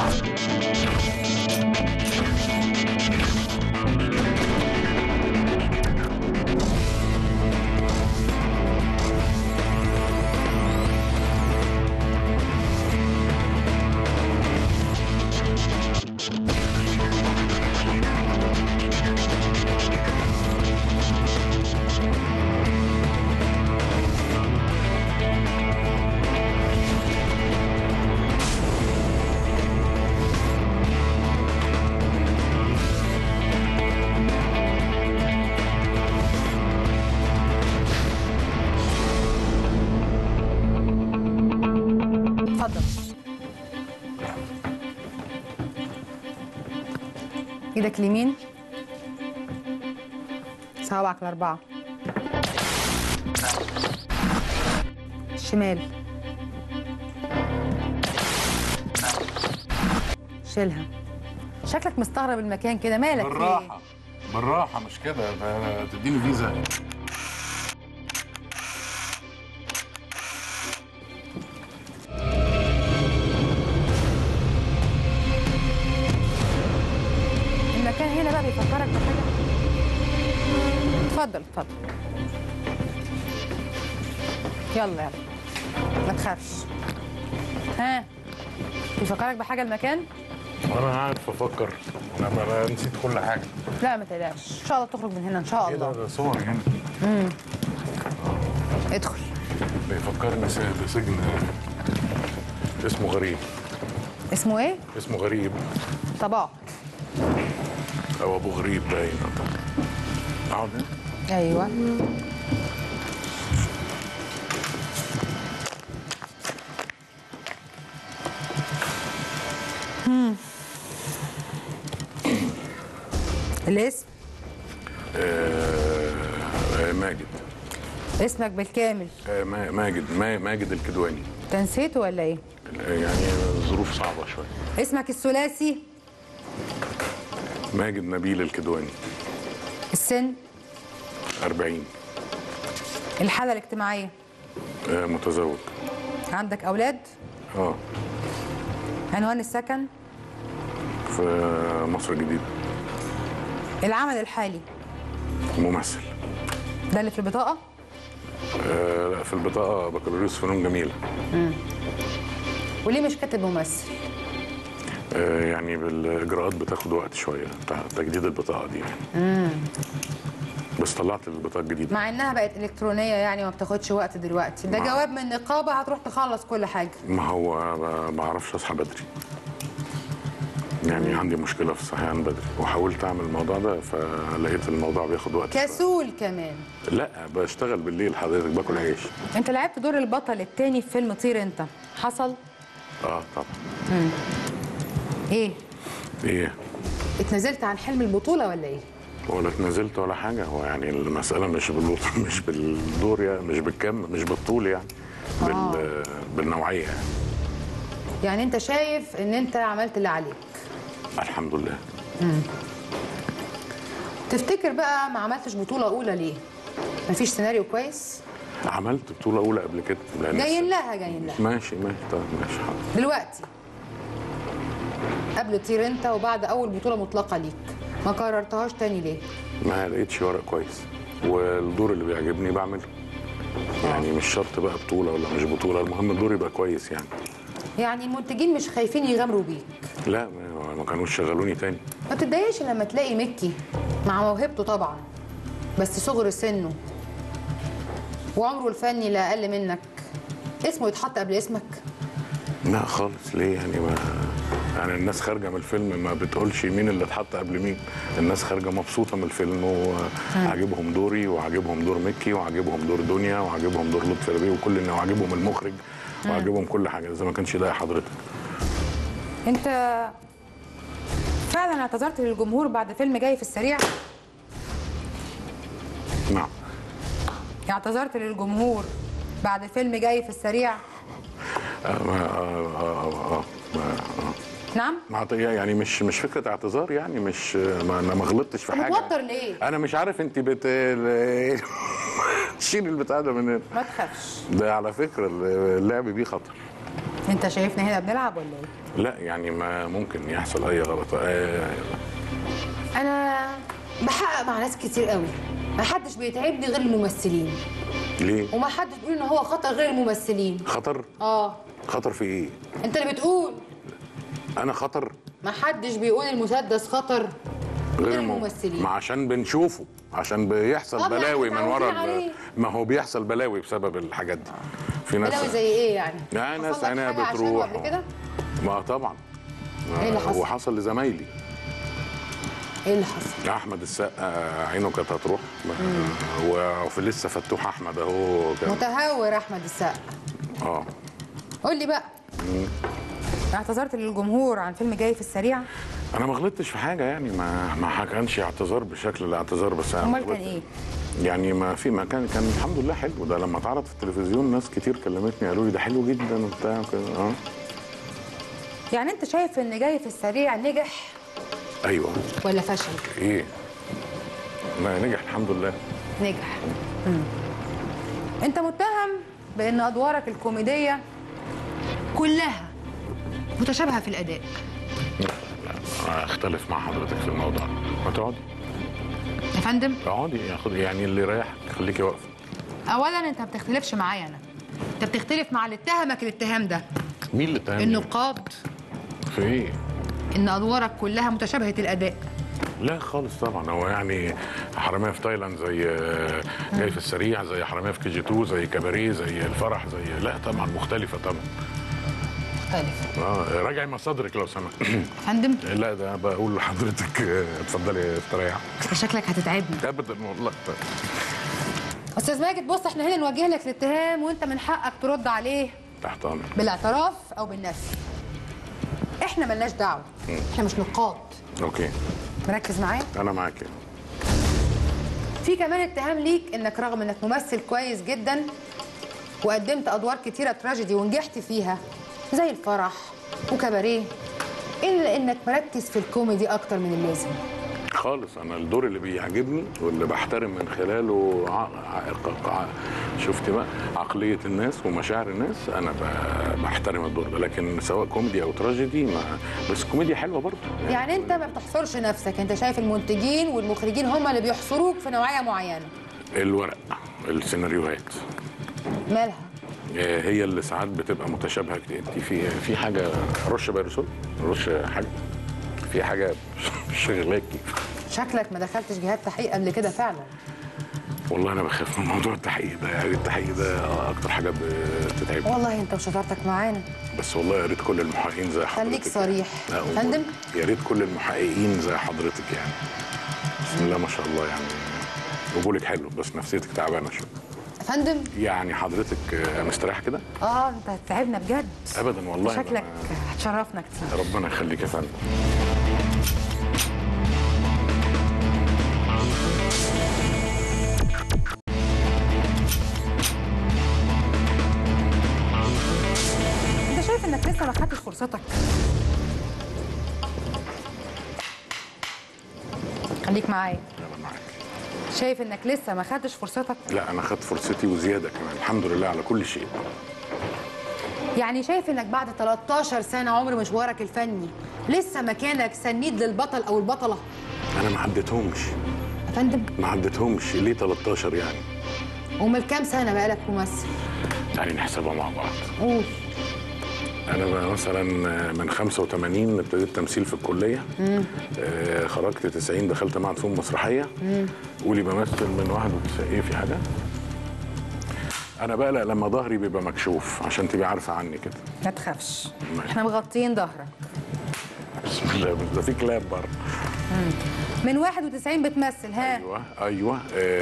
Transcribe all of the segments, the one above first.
اتفضل ايدك اليمين صوابعك الاربعه الشمال شيلها شكلك مستغرب المكان كده مالك في إيه؟ بالراحه بالراحه مش كده ده تديني فيزا المكان هنا بقى بيفكرك بحاجه اتفضل اتفضل يلا يلا ما تخافش ها بيفكرك بحاجه المكان وانا قاعد بفكر انا أنا نسيت كل حاجه لا ما تقلقش ان شاء الله تخرج من هنا ان شاء ايه ده الله ده صور هنا ادخل بيفكرني س- بسجن اسمه غريب اسمه ايه اسمه غريب طباق او ابو غريب باين اقعد هنا ايوه مم. الاسم آه آه، ماجد اسمك بالكامل آه ما- ماجد ما- ماجد الكدواني انت نسيته ولا ايه يعني ظروف صعبه شويه اسمك الثلاثي ماجد نبيل الكدواني السن 40 الحاله الاجتماعيه آه متزوج عندك اولاد اه عنوان السكن في مصر الجديدة العمل الحالي ممثل ده اللي في البطاقه آه لا في البطاقة بكالوريوس فنون جميلة وليه مش كاتب ممثل آه يعني بالإجراءات بتاخد وقت شوية بتاع تجديد البطاقة دي يعني بس طلعت البطاقة الجديدة مع انها بقت الكترونيه يعني ما بتاخدش وقت دلوقتي ده مع- جواب من النقابه هتروح تخلص كل حاجه ما هو ما بعرفش أصحى بدري يعني عندي مشكلة في الصحيان بدري وحاولت أعمل الموضوع ده فلقيت الموضوع بياخد وقت شوية. كسول كمان لا بشتغل بالليل حضرتك باكل عيش انت لعبت دور البطل التاني في فيلم طير انت حصل اه طبعا ايه ايه اتنازلت عن حلم البطوله ولا ايه ولا اتنازلت ولا حاجة هو يعني المسألة مش بالبطول مش بالدور يعني مش بالكم مش بالطول يعني بال بالنوعية يعني يعني انت شايف ان انت عملت اللي عليك الحمد لله تفتكر بقى ما عملتش بطوله اولى ليه مفيش سيناريو كويس عملت بطولة أولى قبل كده لأن جايين لها جايين لها ماشي ماشي طيب ماشي حاضر دلوقتي قبل طير انت وبعد اول بطوله مطلقه ليك ما كررتهاش تاني ليه ما لقيتش ورق كويس والدور اللي بيعجبني بعمله يعني مش شرط بقى بطولة ولا مش بطولة المهم الدور يبقى كويس يعني يعني المنتجين مش خايفين يغامروا بيك لا ما- ما كانوش شغلوني تاني ما تتضايقش لما تلاقي مكي مع موهبته طبعا بس صغر سنه وعمره الفني لا اقل منك اسمه يتحط قبل اسمك لا خالص ليه يعني ما يعني الناس خارجه من الفيلم ما بتقولش مين اللي اتحط قبل مين الناس خارجه مبسوطه من الفيلم وعاجبهم دوري وعاجبهم دور مكي وعاجبهم دور دنيا وعاجبهم دور لطفي ربيع وكل إن- وعاجبهم المخرج وعاجبهم كل حاجه اذا ما كانش ده حضرتك انت فعلا اعتذرت للجمهور بعد فيلم جاي في السريع نعم اعتذرت للجمهور بعد فيلم جاي في السريع آه ما آه آه آه ما آه نعم ما أعط- يعني مش مش فكره اعتذار يعني مش ما انا ما غلطتش في طب حاجه متوتر ليه؟ انا مش عارف انت بت شيل البتاع ده من هنا ما تخافش ده على فكره اللعب بيه خطر انت شايفنا هنا بنلعب ولا ايه لا يعني ما ممكن يحصل اي غلط آه، انا بحقق مع ناس كتير قوي ما حدش بيتعبني غير الممثلين ليه وما حدش بيقول ان هو خطر غير الممثلين خطر اه خطر في ايه انت اللي بتقول انا خطر ما حدش بيقول المسدس خطر غير الم- الممثلين. ما عشان بنشوفه عشان بيحصل طب يعني بلاوي من ورا متعودين ال- عليه. ما هو بيحصل بلاوي بسبب الحاجات دي في ناس بلاوي زي ايه يعني يعني ناس حصل لك عينيها حاجة عشانه بتروح قبل كده ما طبعا إيه اللي حصل؟ وحصل لزمايلي ايه اللي حصل احمد السقا عينه كانت هتروح وفي لسه فتوح احمد اهو كان متهور احمد السقا اه قول لي بقى اعتذرت للجمهور عن فيلم جاي في السريع انا ما غلطتش في حاجه يعني ما ما كانش اعتذار بشكل الاعتذار بس انا امال كان غلطت. ايه يعني ما في ما كان كان الحمد لله حلو ده لما اتعرض في التلفزيون ناس كتير كلمتني قالوا لي ده حلو جدا وبتاع كده اه يعني انت شايف ان جاي في السريع نجح ايوه ولا فشل ايه ما نجح الحمد لله نجح مم. انت متهم بان ادوارك الكوميديه كلها متشابهه في الاداء لا لا اختلف مع حضرتك في الموضوع ما تقعدي يا فندم اقعدي خد يعني اللي يريحك خليكي واقفه اولا انت ما بتختلفش معايا انا انت بتختلف مع اللي اتهمك الاتهام ده مين اللي اتهمني النقاد في ايه ان ادوارك كلها متشابهه الاداء لا خالص طبعا هو يعني حراميه في تايلاند زي آه، جاي في السريع زي حراميه في كي جي 2 زي كباريه زي الفرح زي لا طبعا مختلفه طبعا مختلف اه راجعي مصادرك لو سمحت فندم لا ده بقول لحضرتك آه، اتفضلي استريح شكلك هتتعبني ابدا والله استاذ ماجد بص احنا هنا نوجه لك الاتهام وانت من حقك ترد عليه تحت امرك بالاعتراف او بالنفي احنا ملناش دعوه احنا مش نقاد اوكي مركز معايا انا معاك في كمان اتهام ليك انك رغم انك ممثل كويس جدا وقدمت ادوار كتيره تراجيدي ونجحت فيها زي الفرح وكباريه الا انك مركز في الكوميدي اكتر من اللازم خالص انا الدور اللي بيعجبني واللي بحترم من خلاله ع... ع... ع... شفت بقى عقليه الناس ومشاعر الناس انا ب... بحترم الدور ده لكن سواء كوميدي او تراجيدي ما... بس الكوميديا حلوه برضه يعني انت ما بتحصرش نفسك انت شايف المنتجين والمخرجين هم اللي بيحصروك في نوعيه معينه الورق السيناريوهات مالها آه، هي اللي ساعات بتبقى متشابهه كده. انت في في حاجه رش بيرسول رش حاجه في حاجه شغلاكي شكلك ما دخلتش جهات تحقيق قبل كده فعلا والله انا بخاف من موضوع التحقيق ده يعني التحقيق ده اكتر حاجه بتتعبني والله انت وشطارتك معانا بس والله يا ريت كل المحققين زي حضرتك خليك صريح. لا، والله. فندم؟ يا ريت كل المحققين زي حضرتك يعني بسم الله ما شاء الله يعني قبولك حلو بس نفسيتك تعبانه شويه يا فندم يعني حضرتك آه، مستريح كده اه انت هتتعبنا بجد ابدا والله شكلك أنا- هتشرفنا كتير ربنا يخليك يا فندم انت شايف انك لسه ما خدتش فرصتك خليك معايا يلا معاك شايف انك لسه ما خدتش فرصتك لا انا خدت فرصتي وزياده كمان الحمد لله على كل شيء يعني شايف انك بعد 13 سنه عمر مشوارك الفني لسه مكانك سنيد للبطل او البطله انا ما عديتهمش يا فندم ما عديتهمش ليه 13 يعني امال كام سنه بقالك ممثل يعني نحسبها مع بعض قول انا بقى مثلا من 85 ابتديت تمثيل في الكليه آه خرجت 90 دخلت معهد فنون مسرحيه قولي بمثل من 91 ايه في حاجه انا بقلق لما ظهري بيبقى مكشوف عشان تبقي عارفه عني كده ما تخافش احنا مغطيين ظهرك بسم الله ده في كلاب بره من 91 بتمثل ها ايوه ايوه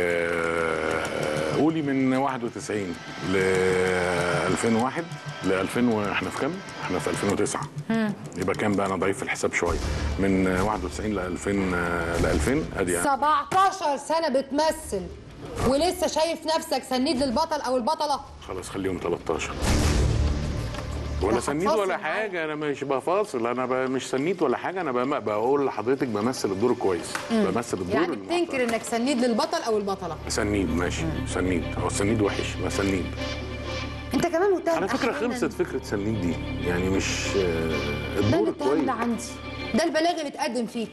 آه قولي من 91 ل 2001 ل 2000 و- احنا في كام؟ احنا في 2009 يبقى كام بقى انا ضعيف في الحساب شويه من 91 ل 2000 ل 2000 ادي يعني 17 سنه بتمثل ولسه شايف نفسك سنيد للبطل او البطله خلاص خليهم 13 ولا لا سنيد هتفاصل ولا معايا. حاجه انا مش بفاصل انا ب- مش سنيد ولا حاجه انا بم- بقول لحضرتك بمثل الدور كويس بمثل الدور يعني المحترم. بتنكر انك سنيد للبطل او البطله سنيد ماشي سنيد هو السنيد وحش ما سنيد انت كمان متهم على فكره أحياناً- خلصت فكره سلمين دي يعني مش آه، ده الدور الاتهام كويس اللي عندي ده البلاغ اللي اتقدم فيك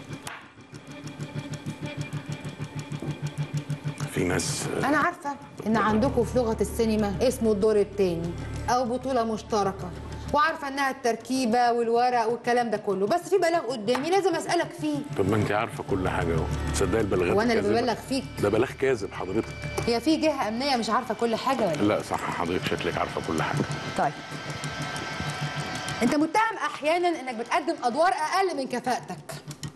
في ناس آه، انا عارفه ان عندكم في لغه السينما اسمه الدور التاني او بطوله مشتركه وعارفه انها التركيبه والورق والكلام ده كله بس في بلاغ قدامي لازم اسالك فيه طب ما انت عارفه كل حاجه اهو تصدقي البلاغات وانا اللي الكاذبة؟ ببلغ فيك ده بلاغ كاذب حضرتك هي في جهه امنيه مش عارفه كل حاجه ولا إيه؟ لا صح حضرتك شكلك عارفه كل حاجه طيب انت متهم احيانا انك بتقدم ادوار اقل من كفاءتك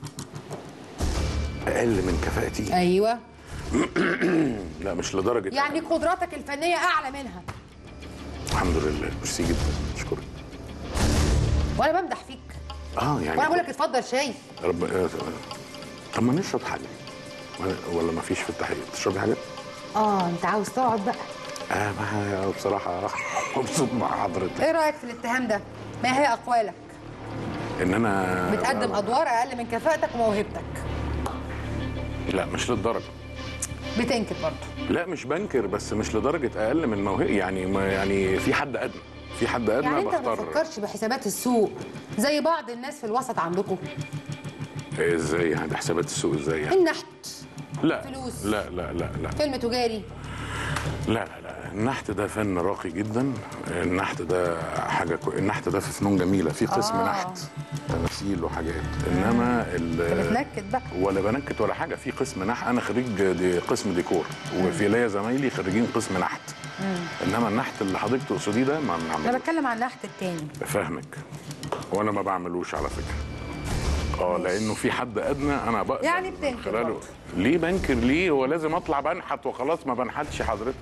اقل من كفاءتي ايوه لا مش لدرجه يعني قدراتك الفنيه اعلى منها الحمد لله ميرسي جدا اشكرك وانا بمدح فيك اه يعني وانا بقول لك اتفضل شاي رب... آه، طب ما نشرب حاجه ولا- ولا ما فيش في التحقيق تشربي حاجه؟ اه انت عاوز تقعد بقى اه ما بصراحه مبسوط مع حضرتك ايه رايك في الاتهام ده ما هي اقوالك ان انا بتقدم ادوار اقل من كفاءتك وموهبتك لا مش للدرجه بتنكر برضه لا مش بنكر بس مش لدرجه اقل من موهبه يعني ما يعني في حد ادنى في حد ادنى يعني انت ما بختار بتفكرش بحسابات السوق زي بعض الناس في الوسط عندكم إيه ازاي يعني حسابات السوق ازاي يعني النحت لا فلوس. لا لا لا لا فيلم تجاري لا لا لا النحت ده فن راقي جدا النحت ده حاجه كو... النحت ده في فنون جميله في قسم آه. نحت تماثيل وحاجات انما ال... بتنكد بقى ولا بنكت ولا حاجه في قسم نحت انا خريج دي قسم ديكور وفي ليا زمايلي خريجين قسم نحت انما النحت اللي حضرتك تقصديه ده ما انا بنعملوش بتكلم عن النحت التاني فاهمك وانا ما بعملوش على فكره اه لانه في حد ادنى انا بقدر يعني من بتنكر خلاله برضه. ليه بنكر ليه هو لازم اطلع بنحت وخلاص ما بنحتش حضرتك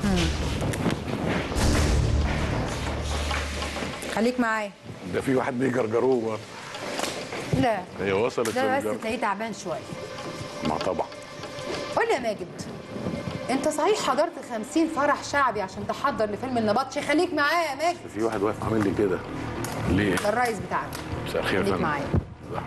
خليك معايا ده في واحد بيجرجروه برضه. لا هي وصلت ده بس للجر- تلاقيه تعبان شويه ما طبعا قول لي يا ماجد انت صحيح حضرت 50 فرح شعبي عشان تحضر لفيلم النبطشي خليك معايا يا ماجد في واحد واقف عامل لي كده ليه ده الرئيس بتاعنا مساء الخير يا خليك فندم. معايا صح.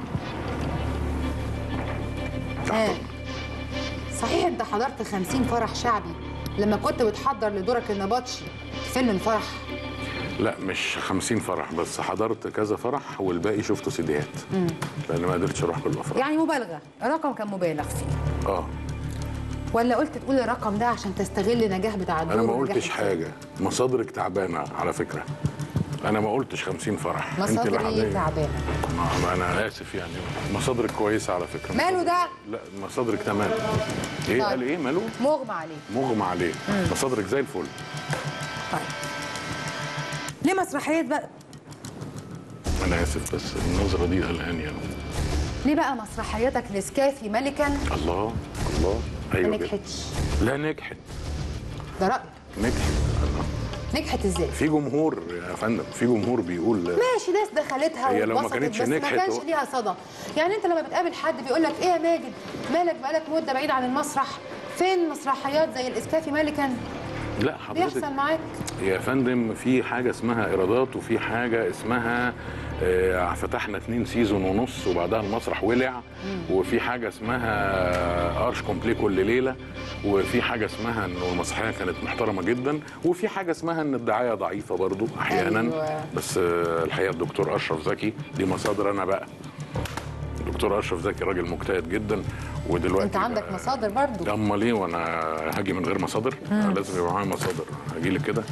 ها. تحت صحيح انت حضرت 50 فرح شعبي لما كنت بتحضر لدورك النبطشي في فيلم الفرح لا مش 50 فرح بس حضرت كذا فرح والباقي شفته سيديات لان ما قدرتش اروح كل الافراح يعني مبالغه الرقم كان مبالغ فيه اه ولا قلت تقول الرقم ده عشان تستغل النجاح بتاع الدور انا ما ونجاح قلتش الفيلم؟ حاجه مصادرك تعبانه على فكره انا ما قلتش 50 فرح انت اللي مصادري حضرتك. تعبانه ما ما انا اسف يعني مصادرك كويسه على فكره ماله ده؟ لا مصادرك تمام ايه طيب. قال ايه ماله مغمى عليه مغمى عليه مصادرك زي الفل طيب ليه مسرحيات بقى انا اسف بس النظره دي قلقاني يعني ليه بقى مسرحياتك لسكافي ملكا الله الله ما ايوه كده. نجحتش لا نجحت ده رايك نجحت الله. نجحت ازاي في جمهور يا فندم في جمهور بيقول ماشي ناس دخلتها هي لو ما واتبسطت، كانتش بس نجحت ما كانش هو- ليها صدى يعني انت لما بتقابل حد بيقول لك ايه يا ماجد مالك بقالك مده بعيد عن المسرح فين مسرحيات زي الاسكافي ملكا لا حضرتك بيحصل معاك يا فندم في حاجة اسمها إيرادات وفي حاجة اسمها آه، فتحنا اتنين سيزون ونص وبعدها المسرح ولع وفي حاجة اسمها أرش كومبلي كل ليلة وفي حاجة اسمها إنه المسرحية كانت محترمة جدا وفي حاجة اسمها إن الدعاية ضعيفة برضو أحيانا أيوة. بس آه، الحقيقة الدكتور أشرف زكي دي مصادر أنا بقى الدكتور أشرف زكي راجل مجتهد جدا ودلوقتي انت عندك بقى- مصادر برضو امال ايه وانا هاجي من غير مصادر أنا لازم يبقى معايا مصادر هاجي لك كده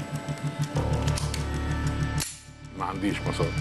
ما عنديش مصادر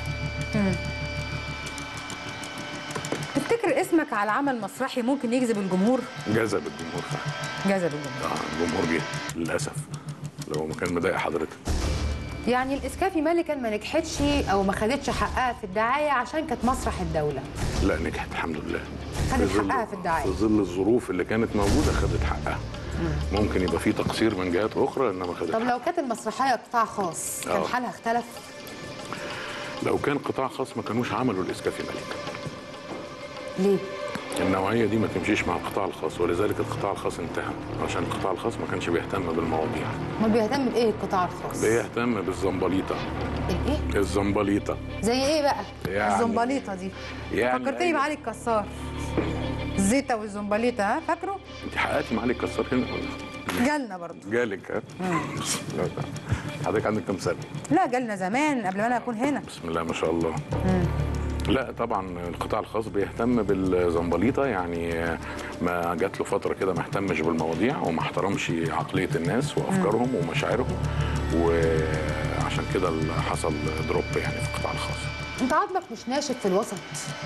تفتكر اسمك على عمل مسرحي ممكن يجذب الجمهور جذب الجمهور فعلا جذب الجمهور آه، الجمهور جه للاسف لو ما كان مضايق حضرتك يعني الاسكافي ملكا ما نجحتش او ما خدتش حقها في الدعايه عشان كانت مسرح الدوله لا نجحت الحمد لله خدت في ظل- حقها في الدعاية. في ظل الظروف اللي كانت موجوده خدت حقها ممكن يبقى في تقصير من جهات اخرى انما خدت طب حقها لو كانت المسرحيه قطاع خاص كان آه. حالها اختلف لو كان قطاع خاص ما كانوش عملوا الاسكافي ملك ليه النوعيه دي ما تمشيش مع القطاع الخاص ولذلك القطاع الخاص انتهى عشان القطاع الخاص ما كانش بيهتم بالمواضيع امال بيهتم بايه القطاع الخاص بيهتم بالزنبليطه الايه الزنبليطه زي ايه بقى يعني- الزنبليطه دي يعني فكرتني أيوة. بعلي الكسار الزيتا والزنبليطه ها فاكره انت حققتي معالي الكسار هنا ولا جالنا برضه جالك ها لا، لا. حضرتك عندك كام سنه لا جالنا زمان قبل ما انا اكون هنا بسم الله ما شاء الله لا طبعا القطاع الخاص بيهتم بالزنبليطه يعني ما جات له فتره كده ما اهتمش بالمواضيع وما احترمش عقليه الناس وافكارهم ومشاعرهم وعشان كده اللي حصل دروب يعني في القطاع الخاص انت عظمك مش ناشف في الوسط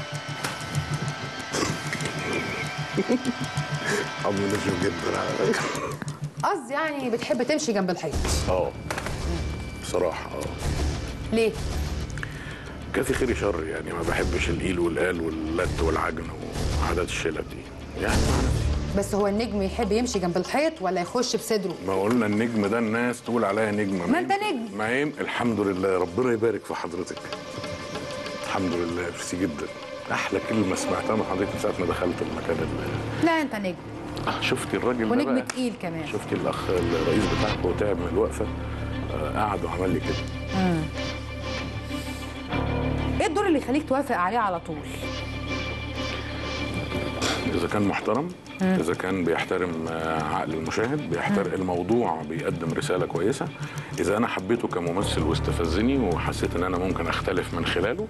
عظم نشف جدا على فكرة. قصدي يعني بتحب تمشي جنب الحيط اه بصراحه اه ليه كافي خيري شر يعني ما بحبش القيل والقال واللت والعجن وعادات الشلل دي يعني مع نفسي بس هو النجم يحب يمشي جنب الحيط ولا يخش بصدره ما قلنا النجم ده الناس تقول عليا نجم ما أنت نجم. ما يم الحمد لله ربنا يبارك في حضرتك الحمد لله ميرسي جدا احلى كلمه سمعتها من حضرتك من ساعه ما دخلت المكان ال- لا انت نجم اه شفتي الراجل ده ونجم بقى تقيل كمان شفتي الاخ الرئيس بتاعك وهو تعب من الوقفه آه قعد وعمل لي كده ايه الدور اللي يخليك توافق عليه على طول اذا كان محترم اذا كان بيحترم آه، عقل المشاهد بيحترم الموضوع بيقدم رساله كويسه اذا انا حبيته كممثل واستفزني وحسيت ان انا ممكن اختلف من خلاله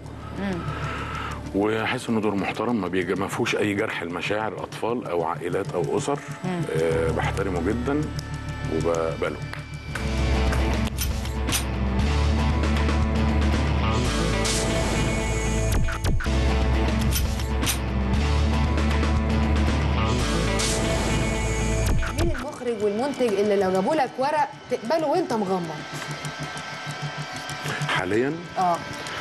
واحس انه دور محترم ما بيجي ما فيهوش اي جرح المشاعر اطفال او عائلات او اسر آه بحترمه جدا وبقبله مين المخرج والمنتج اللي لو جابوا لك ورق تقبله وانت مغمض حاليا اه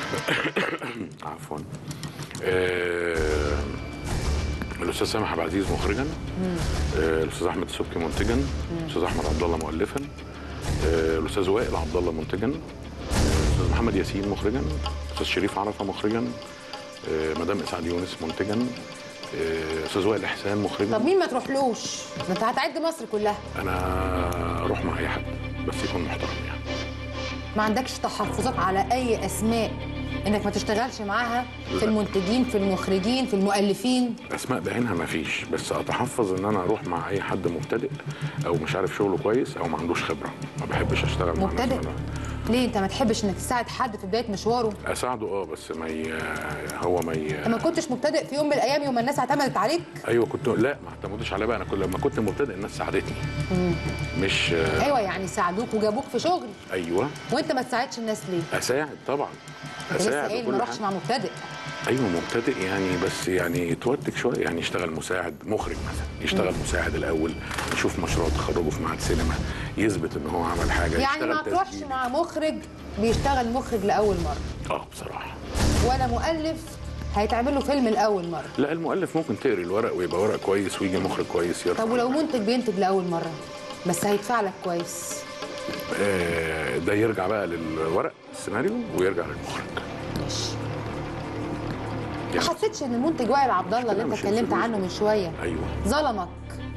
عفوا آه، الاستاذ سامح عبد العزيز مخرجا آه، الاستاذ احمد السبكي منتجا الاستاذ احمد عبد الله مؤلفا آه، الاستاذ وائل عبد الله منتجا آه، الاستاذ محمد ياسين مخرجا الاستاذ شريف عرفه مخرجا آه، مدام اسعاد يونس منتجا آه، استاذ وائل احسان مخرجا طب مين ما تروحلوش ده انت هتعد مصر كلها انا اروح مع اي حد بس يكون محترم يعني ما عندكش تحفظات على اي اسماء انك ما تشتغلش معاها في لا. المنتجين في المخرجين في المؤلفين اسماء بعينها ما فيش بس اتحفظ ان انا اروح مع اي حد مبتدئ او مش عارف شغله كويس او ما عندوش خبره ما بحبش اشتغل مع ناس مبتدئ ولا- ليه انت ما تحبش انك تساعد حد في بدايه مشواره اساعده اه بس ما ي... هو ما ي... لما كنتش مبتدئ في يوم من الايام يوم ما الناس اعتمدت عليك ايوه كنت لا ما اعتمدتش عليا بقى انا كل لما كنت مبتدئ الناس ساعدتني مش ايوه يعني ساعدوك وجابوك في شغل ايوه وانت ما تساعدش الناس ليه اساعد طبعا انت لسه اساعد قايل وكل ما اروحش حاجة. مع مبتدئ ايوه مبتدئ يعني بس يعني يتوتك شويه يعني يشتغل مساعد مخرج مثلا يشتغل مساعد الاول يشوف مشروع تخرجه في معهد سينما يثبت ان هو عمل حاجه يعني يشتغل ما تروحش تسجيل. مع مخرج بيشتغل مخرج لاول مره اه بصراحه ولا مؤلف هيتعمل له فيلم لاول مره لا المؤلف ممكن تقري الورق ويبقى ورق كويس ويجي مخرج كويس يرفع طب ولو منتج بينتج لاول مره بس هيدفع لك كويس آه ده يرجع بقى للورق السيناريو ويرجع للمخرج ماشي ما يعني حسيتش ان المنتج وائل عبد الله اللي انت مش اتكلمت الفلوس. عنه من شويه ايوه ظلمك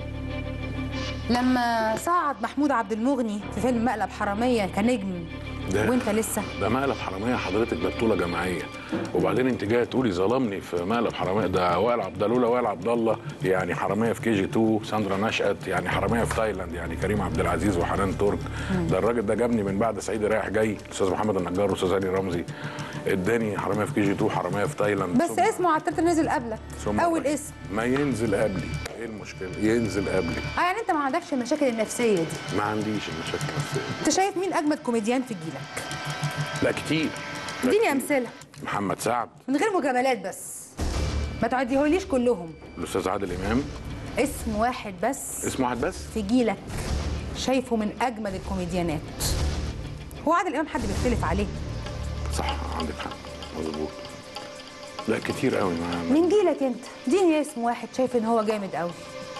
لما صعد محمود عبد المغني في فيلم مقلب حراميه كنجم ده- وانت لسه ده مقلب حراميه حضرتك ده بطوله جماعيه وبعدين انت جايه تقولي ظلمني في مقلب حراميه ده وائل عبد الله وائل عبد الله يعني حراميه في كي جي 2 ساندرا نشأت يعني حراميه في تايلاند يعني كريم عبد العزيز وحنان ترك ده الراجل ده جابني من بعد صعيدي رايح جاي الاستاذ محمد النجار والاستاذ هاني رمزي اداني حراميه في كي جي 2 حراميه في تايلاند بس ثم- اسمه على التتر نزل قبلك ثم اول الراجل. اسم ما ينزل قبلي ايه المشكله ينزل قبلي اه يعني انت ما عندكش المشاكل النفسيه دي ما عنديش المشاكل النفسيه انت شايف مين اجمد كوميديان في جيلك لا كتير لا اديني كتير. امثله محمد سعد من غير مجاملات بس ما تعديهوليش كلهم الاستاذ عادل امام اسم واحد بس اسمه واحد بس في جيلك شايفه من اجمد الكوميديانات هو عادل امام حد بيختلف عليه صح عندك حق مظبوط لا كتير قوي ما من جيلك انت اديني اسم واحد شايف ان هو جامد قوي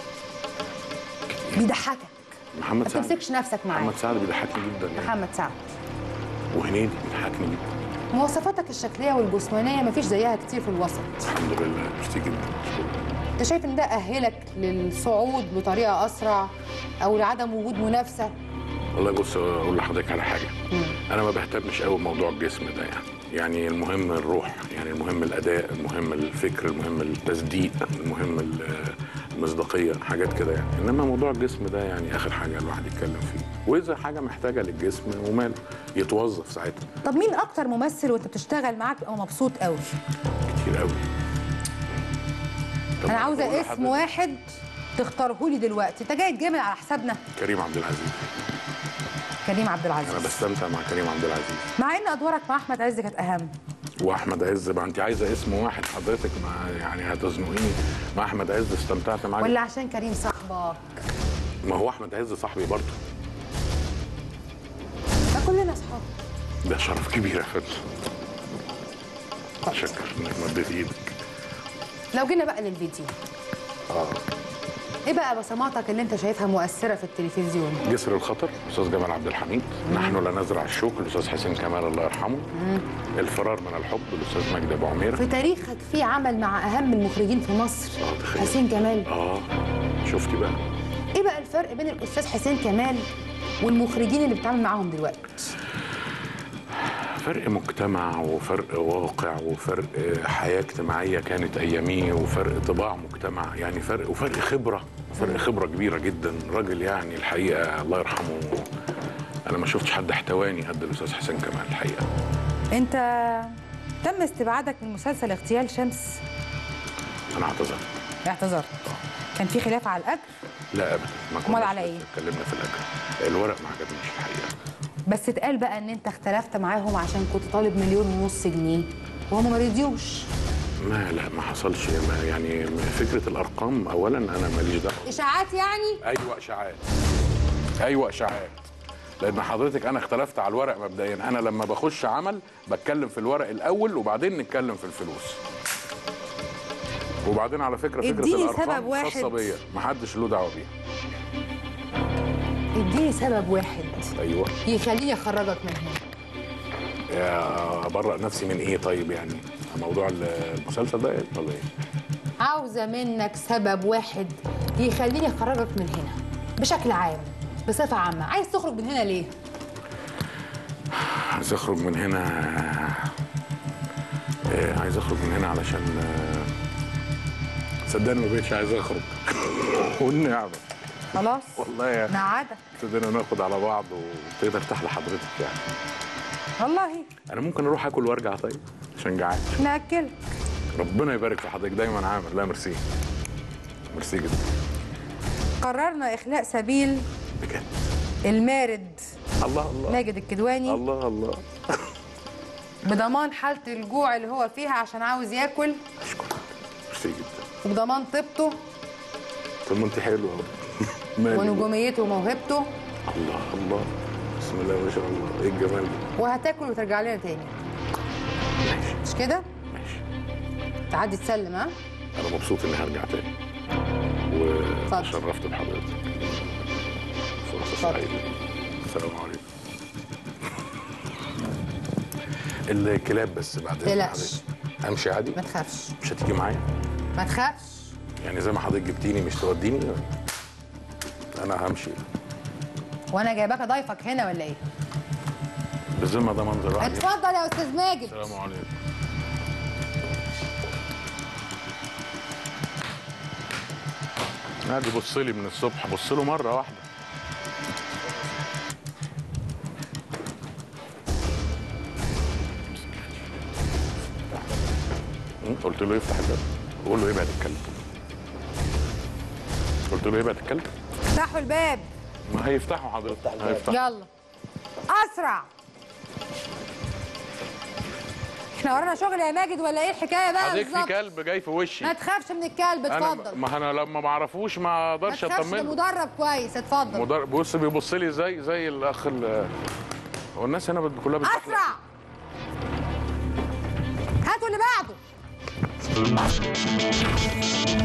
بيضحكك محمد ما سعد تمسكش نفسك معاه محمد سعد بيضحكني جدا يعني محمد سعد وهنيدي بيضحكني جدا مواصفاتك الشكليه والجسمانيه مفيش زيها كتير في الوسط الحمد لله ميرسي جدا شكراً. انت شايف ان ده اهلك للصعود بطريقه اسرع او لعدم وجود منافسه والله بص اقول لحضرتك على حاجه انا ما بهتمش قوي بموضوع الجسم ده يعني يعني المهم الروح يعني المهم الاداء المهم الفكر المهم التصديق المهم ال- مصداقيه حاجات كده يعني انما موضوع الجسم ده يعني اخر حاجه الواحد يتكلم فيه واذا حاجه محتاجه للجسم وماله يتوظف ساعتها طب مين اكتر ممثل وانت بتشتغل معاه تبقى مبسوط قوي كتير قوي طب انا بقول عاوزه اسم لحضرتك واحد تختاره لي دلوقتي انت جاي تجامل على حسابنا كريم عبد العزيز كريم عبد انا العزيز بستمتع مع كريم عبد العزيز مع ان ادوارك مع احمد عز كانت اهم واحمد عز بقى انت عايزه اسم واحد حضرتك مع يعني هتزنقيني مع احمد عز استمتعت معاه ولا عشان كريم صاحبك ما هو احمد عز صاحبي برضه ما كلنا اصحاب ده شرف كبير يا فندم شكرا انك مديت ايدك لو جينا بقى للفيديو اه ايه بقى بصماتك اللي انت شايفها مؤثره في التلفزيون جسر الخطر استاذ جمال عبد الحميد نحن لا نزرع الشوك الاستاذ حسين كمال الله يرحمه الفرار من الحب الاستاذ مجدي ابو عميره في تاريخك في عمل مع اهم المخرجين في مصر آه، تخيل. حسين كمال اه شفتي بقى ايه بقى الفرق بين الاستاذ حسين كمال والمخرجين اللي بتتعامل معاهم دلوقتي فرق مجتمع وفرق واقع وفرق حياة اجتماعية كانت أياميه وفرق طباع مجتمع يعني فرق وفرق خبرة فرق خبرة كبيرة جدا راجل يعني الحقيقة الله يرحمه أنا ما شفتش حد احتواني قد الأستاذ حسين كمال الحقيقة انت تم استبعادك من مسلسل اغتيال شمس أنا اعتذرت اعتذرت كان في خلاف على الاجر لا أبدا ما أمال كناش على إيه؟ اتكلمنا في الأجر الورق ما عجبنيش الحقيقة بس اتقال بقى ان انت اختلفت معاهم عشان كنت طالب مليون ونص جنيه وهم ما رضيوش ما لا ما حصلش ما يعني فكرة الأرقام أولا أنا ماليش دخل اشاعات يعني ايوه اشاعات ايوه اشاعات لان حضرتك انا اختلفت على الورق مبدئيا انا لما بخش عمل بتكلم في الورق الاول وبعدين نتكلم في الفلوس وبعدين على فكره فكره اديني الارقام سبب واحد. خاصه بيا محدش له دعوه بيها اديني سبب واحد ايوه يخليني اخرجك من هنا يا ابرأ نفسي من ايه طيب يعني موضوع المسلسل ده إيه ولا ايه عاوزه منك سبب واحد يخليني اخرجك من هنا بشكل عام بصفه عامه عايز تخرج من هنا ليه عايز اخرج من هنا آه، عايز اخرج من هنا علشان آه، صدقني ما بقتش عايز اخرج والنعمه خلاص والله يعني نعدك ابتدينا ناخد على بعض وابتديت ارتاح لحضرتك يعني والله انا ممكن اروح اكل وارجع طيب عشان جعان ناكلك ربنا يبارك في حضرتك دايما عامل لا ميرسي ميرسي جدا قررنا اخلاء سبيل بجد المارد الله الله ماجد الكدواني الله الله بضمان حاله الجوع اللي هو فيها عشان عاوز ياكل اشكرك ميرسي جدا وبضمان طيبته طب ما انت حلوه اهو مالي بقى؟ ونجوميته وموهبته الله الله بسم الله ما شاء الله ايه الجمال ده وهتاكل وترجع لنا تاني ماشي مش كده؟ ماشي تعدي تسلم ها؟ انا مبسوط اني هرجع تاني وتشرفت بحضرتك فرصه اتفضل. سعيده السلام عليكم الكلاب بس بعد إذن تقلقش. حضرتك. امشي عادي ما تخافش مش هتيجي معايا ما تخافش يعني زي ما حضرتك جبتيني مش توديني انا همشي وانا جايباك ضيفك هنا ولا ايه؟ بالذمه ده منظر واحد اتفضل يا استاذ ماجد السلام عليكم قاعد يبص لي من الصبح بص له مره واحده م? قلت له يفتح الباب قول له ابعد اتكلم قلت له ابعد اتكلم افتحوا الباب ما هيفتحوا حضرتك هيفتحوا يلا اسرع احنا ورانا شغل يا ماجد ولا ايه الحكايه بقى حضرتك في بالظبط؟ كلب جاي في وشي ما تخافش من الكلب انا اتفضل ما انا لما ما اعرفوش ما ما اقدرش تخافش ده اطمنه مدرب كويس اتفضل مدرب بص بيبص لي زي زي الاخ ال- هو الناس هنا بت- كلها بتحلق اسرع هاتوا اللي بعده